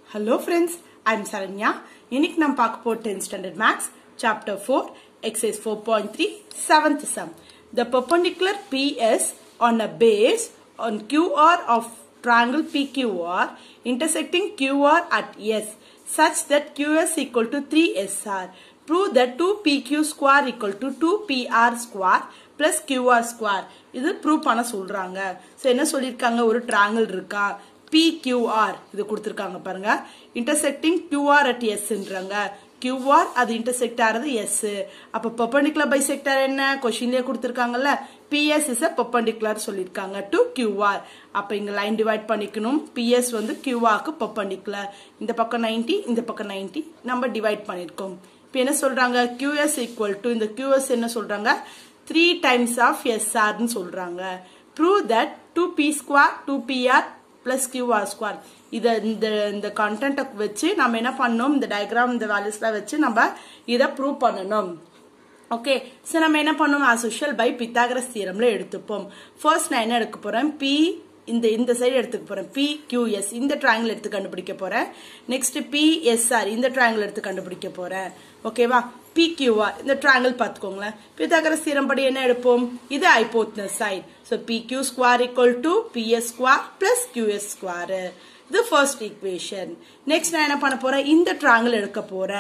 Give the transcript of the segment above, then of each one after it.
Hello friends I'm Saranya இன்னைக்கு நம்ம பார்க்க போற 10th standard maths chapter 4 exercise 4.3 seventh sum the perpendicular PS on a base on QR of triangle PQR intersecting QR at S such that QS equal to 3SR prove that 2PQ square equal to 2PR square plus QR square இது prove பண்ண சொல்றாங்க so என்ன சொல்லியிருக்காங்க ஒரு triangle இருக்கா PQR இது கொடுத்துருக்காங்க பாருங்க இன்டர்செக்டிங் QR at Sன்றாங்க QR அது இன்டர்செக்ட் ஆகிறது எஸ் அப்ப பெர்பெண்டிகுலர் பைசெக்டர் என்ன கொஸ்டின்லயே கொடுத்துருக்காங்கல்ல பிஎஸ் இஸ் அ பெர்பெண்டிகுலர் சொல்லியிருக்காங்க டு கியூஆர் அப்ப இங்க லைன் டிவைட் பண்ணிக்கணும் பிஎஸ் வந்து கியூஆருக்கு பெர்பெண்டிகுலர் இந்த பக்கம் 90 இந்த பக்கம் 90 நம்ம டிவைட் பண்ணிருக்கோம் இப்போ என்ன சொல்றாங்க கியூஎஸ் ஈக்குவல் டு இந்த கியூஎஸ் என்ன சொல்றாங்க த்ரீ டைம்ஸ் ஆஃப் எஸ்ஆர்னு சொல்றாங்க prove that two P square two PR plus QR square இதை இந்த இந்த கண்டென்ட்டை வச்சு நம்ம என்ன பண்ணணும் இந்த டயக்ராம் இந்த வேல்யூஸ்லாம் வச்சு நம்ம இதை ப்ரூவ் பண்ணணும் ஓகே ஸோ நம்ம என்ன பண்ணுவோம் ஆஸ் யூஷுவல் பை பித்தாகரஸ் தியரம்ல எடுத்துப்போம் ஃபர்ஸ்ட் நான் என்ன எடுக்க போறேன் பி இந்த இந்த சைடு எடுத்துக்க போறேன் பி கியூஎஸ் இந்த ட்ராயங்கிள் எடுத்து கண்டுபிடிக்க போறேன் நெக்ஸ்ட் பிஎஸ்ஆர் இந்த ட்ராயங்கிள் எடுத்து கண்டுபிடிக்க போறேன் ஓகேவா பி கியூஆர் இந்த ட்ராயங்கிள் பார்த்துக்கோங்களேன் பித்தாகரஸ் தியரம் படி என்ன எடுப்போம் இது hypotenuse side so P Q square equal to PS square plus QS square இது ஃபர்ஸ்ட் ஈக்குவேஷன் நெக்ஸ்ட் நான் என்ன பண்ண போறேன் இந்த ட்ராயங்கிள் எடுக்க போறேன்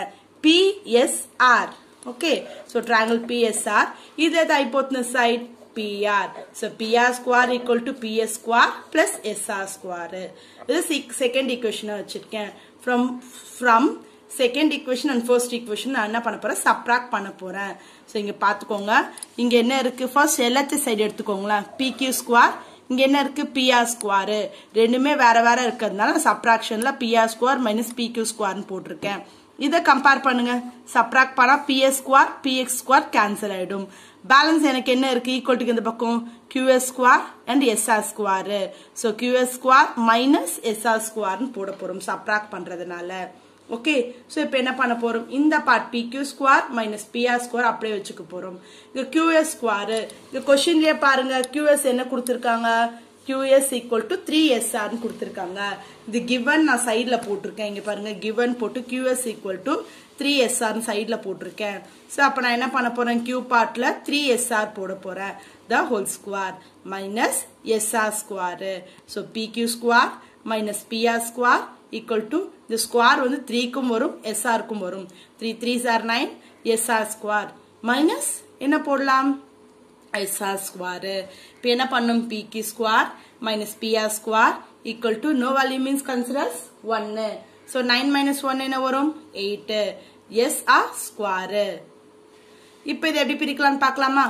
PSR okay so triangle PSR இது எது hypotenuse side PR. So PR square equal to PS square plus SR square. இது second equation வச்சிருக்கேன் from from second equation and first equation நான் என்ன பண்ண போறேன் subtract பண்ண போறேன் ஸோ இங்க பாத்துக்கோங்க இங்க என்ன இருக்கு ஃபர்ஸ்ட் LHS சைடு எடுத்துக்கோங்களேன் PQ square இங்க என்ன இருக்கு பிஆர் ஸ்கொயர் ரெண்டுமே வேற வேற இருக்கிறதுனால சப்ராக்ஷன்ல பிஆர் ஸ்கொயர் மைனஸ் பிக்யூ ஸ்கொயர்னு போட்டிருக்கேன் இதை கம்பேர் பண்ணுங்க சப்ராக்ட் பண்ணா PS square PX square cancel ஆயிடும் பேலன்ஸ் எனக்கு என்ன இருக்கு ஈக்குவல் டு இந்த பக்கம் QS square and SR square so QS square minus SR ஸ்கொயர்னு போட போறோம் சப்ராக்ட் பண்றதுனால ஓகே ஸோ இப்போ என்ன பண்ண போறோம் இந்த part P Q square minus PR square அப்படியே வச்சுக்க போறோம் இது கியூஎஸ் ஸ்கொயர் இந்த கொஸ்டின்லயே பாருங்க கியூஎஸ் என்ன கொடுத்துருக்காங்க QS equal to 3SR கொடுத்திருக்காங்க இது given நான் சைடில் போட்டிருக்கேன் இங்க பாருங்க given போட்டு QS equal to 3SR சைடில் போட்டிருக்கேன் ஸோ அப்போ நான் என்ன பண்ண போறேன் Q பார்ட்ல 3SR போட போறேன் the whole square minus SR square ஸோ PQ square minus PR square equal to இந்த ஸ்கொயர் வந்து த்ரீக்கும் வரும் எஸ்ஆருக்கும் வரும் three three sir nine SR square minus என்ன போடலாம் எஸ்ஆர் ஸ்கொயர் இப்போ என்ன பண்ணும் PQ square minus PR square equal to no value means considers ஒன்னு ஸோ நைன் மைனஸ் ஒன் என்ன வரும் எயிட் எஸ் ஆர் ஸ்கொயர் இப்போ இதை எப்படி பிரிக்கலாம்னு பார்க்கலாமா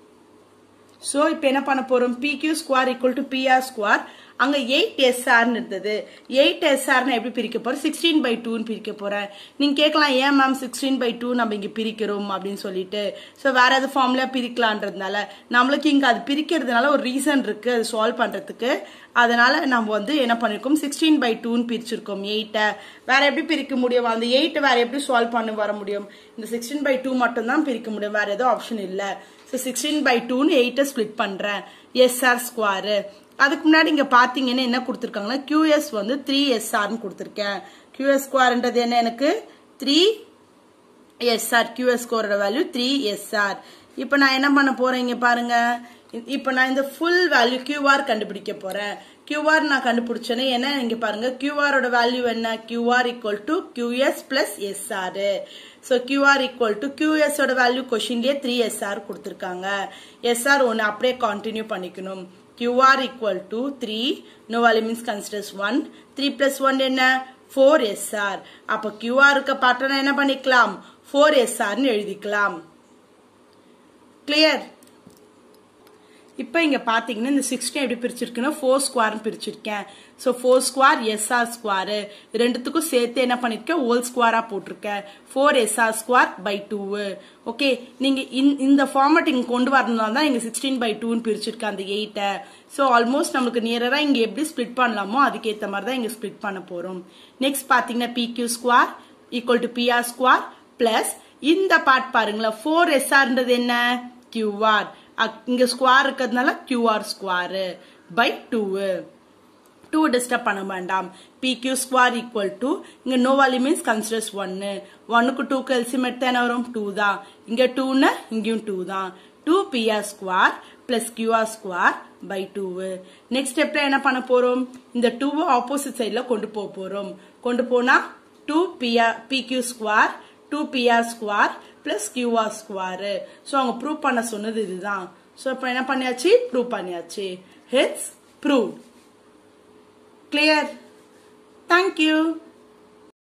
ஸோ இப்போ என்ன பண்ண போறோம் PQ square equal to PR square அங்க எயிட் எஸ்ஆர்னு இருந்தது எயிட் எஸ்ஆர்னு எப்படி பிரிக்க போறேன் சிக்ஸ்டீன் பை டூன்னு பிரிக்க போறேன் நீங்க கேட்கலாம் ஏன் மேம் சிக்ஸ்டீன் பை டூ நம்ம இங்க பிரிக்கிறோம் அப்படின்னு சொல்லிட்டு ஸோ வேற எது ஃபார்ம்ல பிரிக்கலான்றதுனால நம்மளுக்கு இங்க அது பிரிக்கிறதுனால ஒரு ரீசன் இருக்கு அது சால்வ் பண்றதுக்கு அதனால நம்ம வந்து என்ன பண்ணிருக்கோம் சிக்ஸ்டீன் பை டூன்னு பிரிச்சிருக்கோம் எயிட்டை வேற எப்படி பிரிக்க முடியும் அந்த எயிட் வேற எப்படி சால்வ் பண்ண வர முடியும் இந்த சிக்ஸ்டீன் பை டூ மட்டும் தான் பிரிக்க முடியும் வேற எதுவும் ஆப்ஷன் இல்லை ஸோ சிக்ஸ்டீன் பை டூன்னு எயிட்டை ஸ்பிளிட் பண்றேன் எஸ்ஆர் ஸ்கொயரு அதுக்கு முன்னாடி இங்க பாத்தீங்கன்னா என்ன கொடுத்துருக்காங்கன்னா கியூஎஸ் வந்து த்ரீ எஸ்ஆர்னு கொடுத்துருக்கேன் கியூஎஸ் ஸ்கொயர்ன்றது என்ன எனக்கு த்ரீ எஸ்ஆர் கியூஎஸ் ஸ்கோரோட வேல்யூ த்ரீ எஸ்ஆர் இப்போ நான் என்ன பண்ண போறேன் இங்க பாருங்க இப்போ நான் இந்த ஃபுல் வேல்யூ கியூஆர் கண்டுபிடிக்க போறேன் கியூஆர் நான் கண்டுபிடிச்சேனே என்ன இங்க பாருங்க கியூஆரோட வேல்யூ என்ன QR equal to QS plus SR so QR equal to கியூஎஸோட வேல்யூ கொஷின்லேயே த்ரீ எஸ்ஆர் கொடுத்துருக்காங்க எஸ்ஆர் ஒன்று அப்படியே கண்டினியூ பண்ணிக்கணும் QR equal to 3 no value means considers 1 3 plus 1 என்ன 4 SR அப்ப QR இருக்க பாட்டனை என்ன பண்ணிக்கலாம் 4 SR னு எழுதிக்கலாம் clear இப்போ இங்க பாத்தீங்கன்னா இந்த சிக்ஸ்டீன் எப்படி பிரிச்சிருக்குன்னா ஃபோர் ஸ்கொயர் பிரிச்சிருக்கேன் so four square SR square ரெண்டுத்துக்கும் சேர்த்து என்ன பண்ணிருக்கேன் ஹோல் ஸ்கொயரா போட்டிருக்கேன் four SR square by two okay நீங்க இந்த ஃபார்மட் இங்க கொண்டு வரணும்னா தான் இங்க சிக்ஸ்டீன் பை டூன்னு பிரிச்சிருக்கேன் அந்த எயிட்டை ஸோ ஆல்மோஸ்ட் நம்மளுக்கு நியரரா இங்க எப்படி ஸ்பிளிட் பண்ணலாமோ அதுக்கேற்ற மாதிரி தான் இங்க ஸ்பிளிட் பண்ண போறோம் நெக்ஸ்ட் பாத்தீங்கன்னா PQ square equal to PR square plus இந்த பார்ட் பாருங்களேன் ஃபோர் எஸ்ஆர்ன்றது என்ன கியூஆர் இங்க ஸ்கொயர் இருக்கிறதுனால QR square by two two disturb பண்ண வேண்டாம் பிக்யூ ஸ்கொயர் ஈக்குவல் டு இங்க நோ வேல்யூ மீன்ஸ் கன்சிடர்ஸ் ஒன்னு ஒன்னுக்கு டூக்கு எல்சியம் எடுத்தா என்ன வரும் டூ தான் இங்க டூன்னு இங்கேயும் டூ தான் two PR square plus QR square by two next ஸ்டெப்ல என்ன பண்ண போறோம் இந்த டூவை ஆப்போசிட் சைட்ல கொண்டு போக போறோம் கொண்டு போனா two PR PQ square two PR square plus QR square so அவங்க ப்ரூவ் பண்ண சொன்னது இதுதான் ஸோ இப்போ என்ன பண்ணியாச்சு ப்ரூவ் பண்ணியாச்சு ஹெட்ஸ் ப்ரூவ் clear thank you